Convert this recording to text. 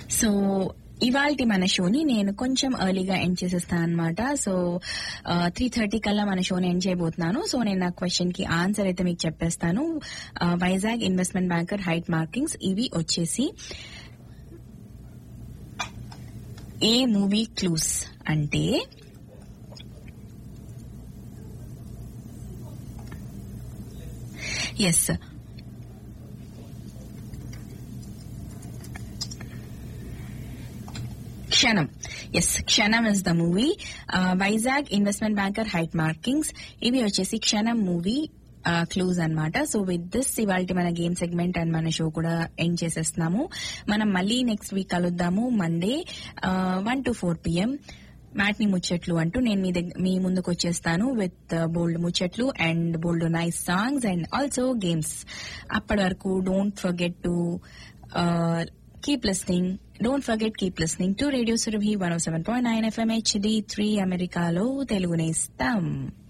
so ఇవాల్టి మన షోని నేను కొంచెం ఎర్లీగా ఎండ్ చేసేస్తాను అనమాట సో త్రీ థర్టీ కల్లా మన షోని ఎండ్ చేయబోతున్నాను సో నేను నా క్వశ్చన్ కి ఆన్సర్ అయితే మీకు చెప్పేస్తాను ఆ, Vizag investment banker height markings ఇవి వచ్చేసి ఏ మూవీ క్లూస్ అంటే yes Kshanam yes Kshanam is the movie Vizag investment banker height markings ఇవి వచ్చేసి క్షణం మూవీ క్లూజ్ అన్నమాట సో విత్ దిస్ ఇవాళ మన గేమ్ సెగ్మెంట్ అండ్ మన షో కూడా ఎండ్ చేసేస్తున్నాము మనం మళ్ళీ నెక్స్ట్ వీక్ కలుద్దాము Monday one two four PM matinee ముచ్చట్లు అంటూ నేను మీ దగ్గర మీ ముందుకు వచ్చేస్తాను విత్ బోల్డ్ ముచ్చట్లు and bold nice songs and also games అప్పటి వరకు don't forget to keep listening don't forget keep listening to radio Surabhi one seven point nine FM HD three అమెరికాలో తెలుగు నేస్తాం